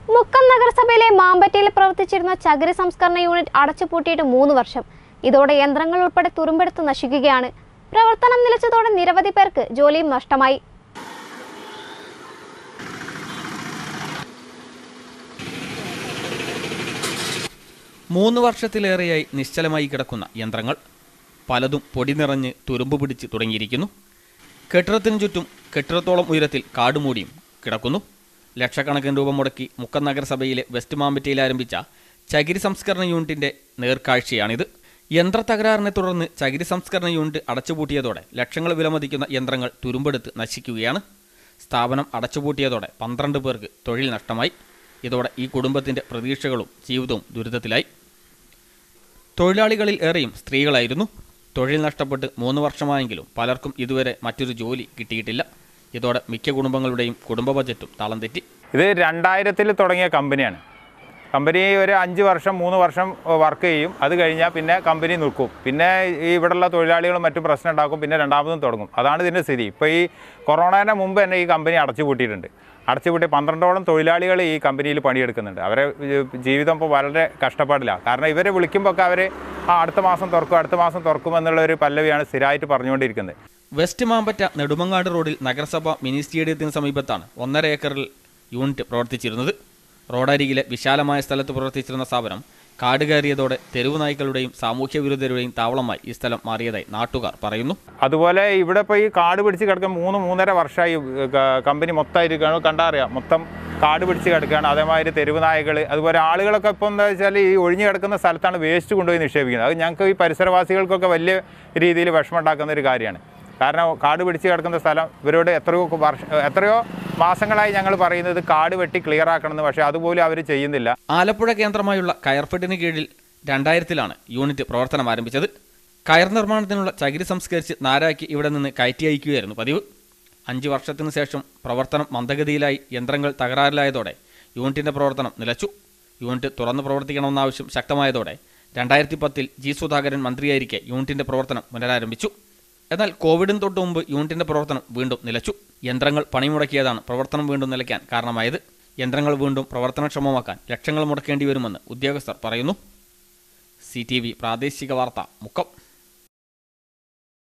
മുക്കം നഗരസഭയിലെ മാമ്പറ്റയിൽ പ്രവർത്തിച്ചിരുന്ന ചകിരി സംസ്കരണ യൂണിറ്റ് അടച്ചുപൂട്ടിയിട്ട് മൂന്ന് വർഷം ഇതോടെ യന്ത്രങ്ങൾ ഉൾപ്പെടെ തുരുമ്പെടുത്ത് നശിക്കുകയാണ് പ്രവർത്തനം നിലച്ചതോടെ നിരവധി പേർക്ക് ജോലിയും നഷ്ടമായി മൂന്ന് വർഷത്തിലേറെയായി നിശ്ചലമായി കിടക്കുന്ന യന്ത്രങ്ങൾ പലതും പൊടി നിറഞ്ഞ് തുരുമ്പ് പിടിച്ച് തുടങ്ങിയിരിക്കുന്നു കെട്ടിടത്തിനു ചുറ്റും കെട്ടിടത്തോളം ഉയരത്തിൽ കാടുമൂടിയും കിടക്കുന്നു ലക്ഷക്കണക്കിന് രൂപ മുടക്കി മുക്കം നഗരസഭയിലെ വെസ്റ്റ് മാമ്പറ്റയിൽ ആരംഭിച്ച ചകിരി സംസ്കരണ യൂണിറ്റിന്റെ നേർക്കാഴ്ചയാണിത് യന്ത്ര തകരാറിനെ തുടർന്ന് ചകിരി സംസ്കരണ യൂണിറ്റ് അടച്ചുപൂട്ടിയതോടെ ലക്ഷങ്ങൾ വിലമതിക്കുന്ന യന്ത്രങ്ങൾ തുരുമ്പെടുത്ത് നശിക്കുകയാണ് സ്ഥാപനം അടച്ചുപൂട്ടിയതോടെ പന്ത്രണ്ട് പേർക്ക് തൊഴിൽ നഷ്ടമായി ഇതോടെ ഈ കുടുംബത്തിന്റെ പ്രതീക്ഷകളും ജീവിതവും ദുരിതത്തിലായി തൊഴിലാളികളിൽ ഏറെയും സ്ത്രീകളായിരുന്നു തൊഴിൽ നഷ്ടപ്പെട്ട് മൂന്ന് വർഷമായെങ്കിലും പലർക്കും ഇതുവരെ മറ്റൊരു ജോലി കിട്ടിയിട്ടില്ല ഇതോടെ മിക്ക കുടുംബങ്ങളുടെയും കുടുംബ ബജറ്റും താളം തെറ്റി ഇത് രണ്ടായിരത്തിൽ തുടങ്ങിയ കമ്പനിയാണ് കമ്പനി ഒരു അഞ്ച് വർഷം മൂന്ന് വർഷം വർക്ക് ചെയ്യും അത് കഴിഞ്ഞാൽ പിന്നെ കമ്പനി നിൽക്കും പിന്നെ ഈ ഇവിടെയുള്ള തൊഴിലാളികളും മറ്റും പ്രശ്നം ഉണ്ടാക്കും പിന്നെ രണ്ടാമതും തുടങ്ങും അതാണ് ഇതിൻ്റെ സ്ഥിതി ഇപ്പോൾ ഈ കൊറോണയുടെ മുമ്പ് തന്നെ ഈ കമ്പനി അടച്ചുപൂട്ടിയിട്ടുണ്ട് അടച്ചുപൂട്ടി പന്ത്രണ്ടോളം തൊഴിലാളികൾ ഈ കമ്പനിയിൽ പണിയെടുക്കുന്നുണ്ട് അവരെ ഏഹ്, ജീവിതം ഇപ്പോൾ വളരെ കഷ്ടപ്പാടിലാണ് കാരണം ഇവരെ വിളിക്കുമ്പോൾ ഒക്കെ അവർ ആ അടുത്ത മാസം തുറക്കും അടുത്ത മാസം തുറക്കും എന്നുള്ള ഒരു പല്ലവിയാണ് സ്ഥിരമായിട്ട് പറഞ്ഞുകൊണ്ടിരിക്കുന്നത് വെസ്റ്റ് മാമ്പറ്റ നെടുമങ്ങാട് റോഡിൽ നഗരസഭ മിനി സ്റ്റേഡിയത്തിന് സമീപത്താണ് ഒന്നര ഏക്കറിൽ യൂണിറ്റ് പ്രവർത്തിച്ചിരുന്നത് റോഡരികിലെ വിശാലമായ സ്ഥലത്ത് പ്രവർത്തിച്ചിരുന്ന സ്ഥാപനം കാട് കയറിയതോടെ തെരുവ് നായ്ക്കളുടെയും സാമൂഹ്യ വിരുദ്ധരുടെയും താവളമായി ഈ സ്ഥലം മാറിയതായി നാട്ടുകാർ പറയുന്നു അതുപോലെ ഇവിടെ ഇപ്പോൾ ഈ കാട് പിടിച്ച് കിടക്കാൻ മൂന്ന് മൂന്നര വർഷമായി ക- കമ്പനി മൊത്തമായിരിക്കുകയാണ് കണ്ടറിയാം മൊത്തം കാട് പിടിച്ച് കിടക്കുകയാണ് അതേമാതിരി തെരുവ് നായകൾ അതുപോലെ ആളുകളൊക്കെ ഇപ്പോൾ എന്താ വെച്ചാൽ ഈ ഒഴിഞ്ഞു കിടക്കുന്ന സ്ഥലത്താണ് വേസ്റ്റ് കൊണ്ടുപോയി നിക്ഷേപിക്കുന്നത് അത് ഞങ്ങൾക്ക് ഈ പരിസരവാസികൾക്കൊക്കെ വലിയ രീതിയിൽ വിഷമം ഉണ്ടാക്കുന്ന ഒരു കാര്യമാണ് കാരണം കാട് പിടിച്ച് കിടക്കുന്ന സ്ഥലം ഇവരോട് എത്രയോ വർഷ എത്രയോ മാസങ്ങളായി ഞങ്ങൾ പറയുന്നത് കാട് വെട്ടി ക്ലിയർ ആക്കണമെന്ന് പക്ഷേ അതുപോലും അവർ ചെയ്യുന്നില്ല ആലപ്പുഴ കേന്ദ്രമായുള്ള കയർഫെഡിന് കീഴിൽ രണ്ടായിരത്തിലാണ് യൂണിറ്റ് പ്രവർത്തനം ആരംഭിച്ചത് കയർ നിർമ്മാണത്തിനുള്ള ചകിരി സംസ്കരിച്ച് നാരാക്കി ഇവിടെ നിന്ന് കയറ്റി അയക്കുകയായിരുന്നു പതിവ് അഞ്ച് വർഷത്തിനു ശേഷം പ്രവർത്തനം മന്ദഗതിയിലായി യന്ത്രങ്ങൾ തകരാറിലായതോടെ യൂണിറ്റിന്റെ പ്രവർത്തനം നിലച്ചു യൂണിറ്റ് തുറന്നു പ്രവർത്തിക്കണമെന്ന ആവശ്യം ശക്തമായതോടെ രണ്ടായിരത്തി പത്തിൽ ജി സുധാകരൻ മന്ത്രിയായിരിക്കെ യൂണിറ്റിന്റെ പ്രവർത്തനം പുനരാരംഭിച്ചു എന്നാൽ കോവിഡിന് തൊട്ടു മുമ്പ് യൂണിറ്റിന്റെ പ്രവർത്തനം വീണ്ടും നിലച്ചു യന്ത്രങ്ങൾ പണിമുടക്കിയതാണ് പ്രവർത്തനം വീണ്ടും നിലയ്ക്കാൻ കാരണമായത് യന്ത്രങ്ങൾ വീണ്ടും പ്രവർത്തനക്ഷമമാക്കാൻ ലക്ഷങ്ങൾ മുടക്കേണ്ടി വരുമെന്ന് ഉദ്യോഗസ്ഥർ പറയുന്നു സി പ്രാദേശിക വാർത്ത മുക്കം